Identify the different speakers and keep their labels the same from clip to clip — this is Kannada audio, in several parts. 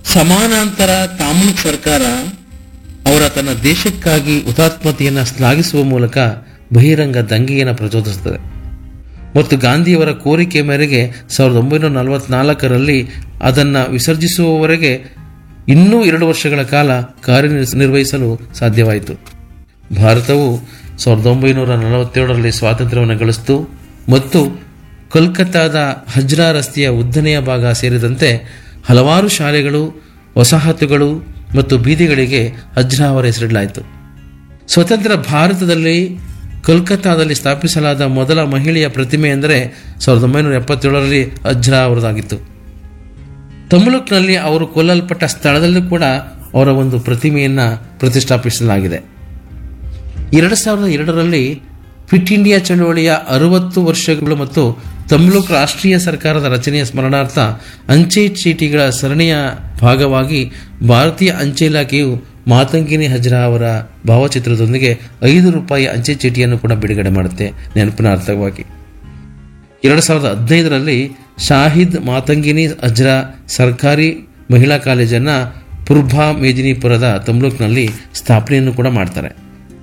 Speaker 1: ಸಮಾನಾಂತರ ತಾಮ್ಲುಕ್ ಸರ್ಕಾರ ಅವರ ತನ್ನ ದೇಶಕ್ಕಾಗಿ ಹುತಾತ್ಮತೆಯನ್ನು ಶ್ಲಾಘಿಸುವ ಮೂಲಕ ಬಹಿರಂಗ ದಂಗೆಯನ್ನು ಪ್ರಚೋದಿಸುತ್ತದೆ ಮತ್ತು ಗಾಂಧಿಯವರ ಕೋರಿಕೆ ಮೇರೆಗೆ ಸಾವಿರದ ಒಂಬೈನೂರ ನಲವತ್ನಾಲ್ಕರಲ್ಲಿ ಅದನ್ನು ವಿಸರ್ಜಿಸುವವರೆಗೆ ಇನ್ನೂ ಎರಡು ವರ್ಷಗಳ ಕಾಲ ಕಾರ್ಯನಿರ್ವಹಿಸಲು ಸಾಧ್ಯವಾಯಿತು ಭಾರತವು ಸಾವಿರದ ಒಂಬೈನೂರ ನಲವತ್ತೇಳರಲ್ಲಿ ಸ್ವಾತಂತ್ರ್ಯವನ್ನು ಗಳಿಸಿತು ಮತ್ತು ಕೋಲ್ಕತ್ತಾದ ಹಜ್ರಾ ರಸ್ತೆಯ ಉದ್ದನೆಯ ಭಾಗ ಸೇರಿದಂತೆ ಹಲವಾರು ಶಾಲೆಗಳು ವಸಾಹತುಗಳು ಮತ್ತು ಬೀದಿಗಳಿಗೆ ಹಜ್ರಾ ಅವರ ಹೆಸರಿಡಲಾಯಿತು ಸ್ವತಂತ್ರ ಭಾರತದಲ್ಲಿ ಕೋಲ್ಕತ್ತಾದಲ್ಲಿ ಸ್ಥಾಪಿಸಲಾದ ಮೊದಲ ಮಹಿಳೆಯ ಪ್ರತಿಮೆ ಎಂದರೆ ಸಾವಿರದ ಒಂಬೈನೂರ ಎಪ್ಪತ್ತೇಳರಲ್ಲಿ ಅಜ್ರಾ ಅವರದಾಗಿತ್ತು ತಮಿಳುಕ್ನಲ್ಲಿ ಅವರು ಕೊಲ್ಲಲ್ಪಟ್ಟ ಸ್ಥಳದಲ್ಲೂ ಕೂಡ ಅವರ ಒಂದು ಪ್ರತಿಮೆಯನ್ನು ಪ್ರತಿಷ್ಠಾಪಿಸಲಾಗಿದೆ ಎರಡು ಸಾವಿರದ ಎರಡರಲ್ಲಿ ಫಿಟ್ ಇಂಡಿಯಾ ಚಳವಳಿಯ ಅರವತ್ತು ವರ್ಷಗಳು ಮತ್ತು ತಮಿಳುಕ್ ರಾಷ್ಟ್ರೀಯ ಸರ್ಕಾರದ ರಚನೆಯ ಸ್ಮರಣಾರ್ಥ ಅಂಚೆ ಚೀಟಿಗಳ ಸರಣಿಯ ಭಾಗವಾಗಿ ಭಾರತೀಯ ಅಂಚೆ ಇಲಾಖೆಯು ಮಾತಂಗಿನಿ ಹಜ್ರಾ ಅವರ ಭಾವಚಿತ್ರದೊಂದಿಗೆ ಐದು ರೂಪಾಯಿ ಅಂಚೆ ಚೀಟಿಯನ್ನು ಕೂಡ ಬಿಡುಗಡೆ ಮಾಡುತ್ತೆ ನೆನಪಿನ ಅರ್ಥವಾಗಿ ಎರಡು ಸಾವಿರದ ಹದಿನೈದರಲ್ಲಿ ಶಾಹಿದ್ ಮಾತಂಗಿನಿ ಹಜ್ರಾ ಸರ್ಕಾರಿ ಮಹಿಳಾ ಕಾಲೇಜನ್ನು ಪುರ್ಭಾ ಮೇದಿನಿಪುರದ ತಮ್ಲುಕ್ನಲ್ಲಿ ಸ್ಥಾಪನೆಯನ್ನು ಕೂಡ ಮಾಡ್ತಾರೆ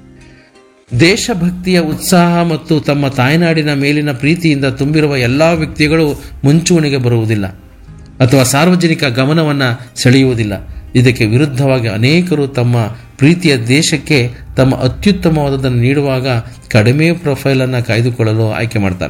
Speaker 1: ದೇಶಭಕ್ತಿಯ ಉತ್ಸಾಹ ಮತ್ತು ತಮ್ಮ ತಾಯ್ನಾಡಿನ ಮೇಲಿನ ಪ್ರೀತಿಯಿಂದ ತುಂಬಿರುವ ಎಲ್ಲ ವ್ಯಕ್ತಿಗಳು ಮುಂಚೂಣಿಗೆ ಬರುವುದಿಲ್ಲ ಅಥವಾ ಸಾರ್ವಜನಿಕ ಗಮನವನ್ನು ಸೆಳೆಯುವುದಿಲ್ಲ ಇದಕ್ಕೆ ವಿರುದ್ಧವಾಗಿ ಅನೇಕರು ತಮ್ಮ ಪ್ರೀತಿಯ ದೇಶಕ್ಕೆ ತಮ್ಮ ಅತ್ಯುತ್ತಮವಾದದನ್ನು ನೀಡುವಾಗ ಕಡಿಮೆ ಪ್ರೊಫೈಲನ್ನು ಕಾಯ್ದುಕೊಳ್ಳಲು ಆಯ್ಕೆ ಮಾಡ್ತಾರೆ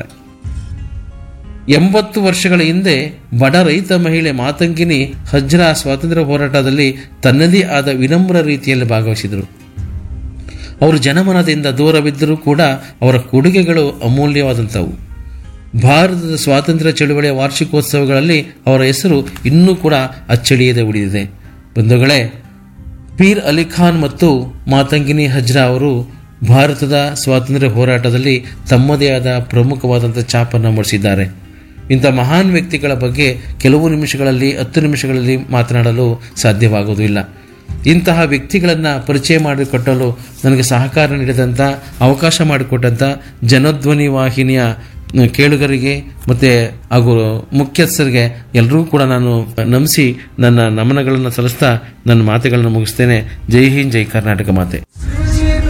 Speaker 1: ಎಂಬತ್ತು ವರ್ಷಗಳ ಹಿಂದೆ ಬಡ ರೈತ ಮಹಿಳೆ ಮಾತಂಗಿನಿ ಹಜ್ರಾ ಸ್ವಾತಂತ್ರ್ಯ ಹೋರಾಟದಲ್ಲಿ ತನ್ನದೇ ಆದ ವಿನಮ್ರ ರೀತಿಯಲ್ಲಿ ಭಾಗವಹಿಸಿದರು ಅವರು ಜನಮನದಿಂದ ದೂರವಿದ್ದರೂ ಕೂಡ ಅವರ ಕೊಡುಗೆಗಳು ಅಮೂಲ್ಯವಾದಂಥವು ಭಾರತದ ಸ್ವಾತಂತ್ರ್ಯ ಚಳುವಳಿಯ ವಾರ್ಷಿಕೋತ್ಸವಗಳಲ್ಲಿ ಅವರ ಹೆಸರು ಇನ್ನೂ ಕೂಡ ಅಚ್ಚಳಿಯದೆ ಉಳಿದಿದೆ ಬಂಧುಗಳೇ ಪೀರ್ ಅಲಿ ಖಾನ್ ಮತ್ತು ಮಾತಂಗಿನಿ ಹಜ್ರಾ ಅವರು ಭಾರತದ ಸ್ವಾತಂತ್ರ್ಯ ಹೋರಾಟದಲ್ಲಿ ತಮ್ಮದೇ ಆದ ಪ್ರಮುಖವಾದಂಥ ಛಾಪನ್ನು ಮೂಡಿಸಿದ್ದಾರೆ ಇಂಥ ಮಹಾನ್ ವ್ಯಕ್ತಿಗಳ ಬಗ್ಗೆ ಕೆಲವು ನಿಮಿಷಗಳಲ್ಲಿ ಹತ್ತು ನಿಮಿಷಗಳಲ್ಲಿ ಮಾತನಾಡಲು ಸಾಧ್ಯವಾಗುವುದಿಲ್ಲ ಇಂತಹ ವ್ಯಕ್ತಿಗಳನ್ನು ಪರಿಚಯ ಮಾಡಿಕೊಟ್ಟಲು ನನಗೆ ಸಹಕಾರ ನೀಡಿದಂಥ ಅವಕಾಶ ಮಾಡಿಕೊಟ್ಟಂಥ ಜನಧ್ವನಿ ವಾಹಿನಿಯ ಕೇಳುಗರಿಗೆ ಮತ್ತು ಹಾಗೂ ಮುಖ್ಯಸ್ಥರಿಗೆ ಎಲ್ಲರೂ ಕೂಡ ನಾನು ನಮಿಸಿ ನನ್ನ ನಮನಗಳನ್ನು ಸಲ್ಲಿಸ್ತಾ ನನ್ನ ಮಾತುಗಳನ್ನು ಮುಗಿಸ್ತೇನೆ ಜೈ ಹಿಂದ್ ಜೈ ಕರ್ನಾಟಕ ಮಾತೆ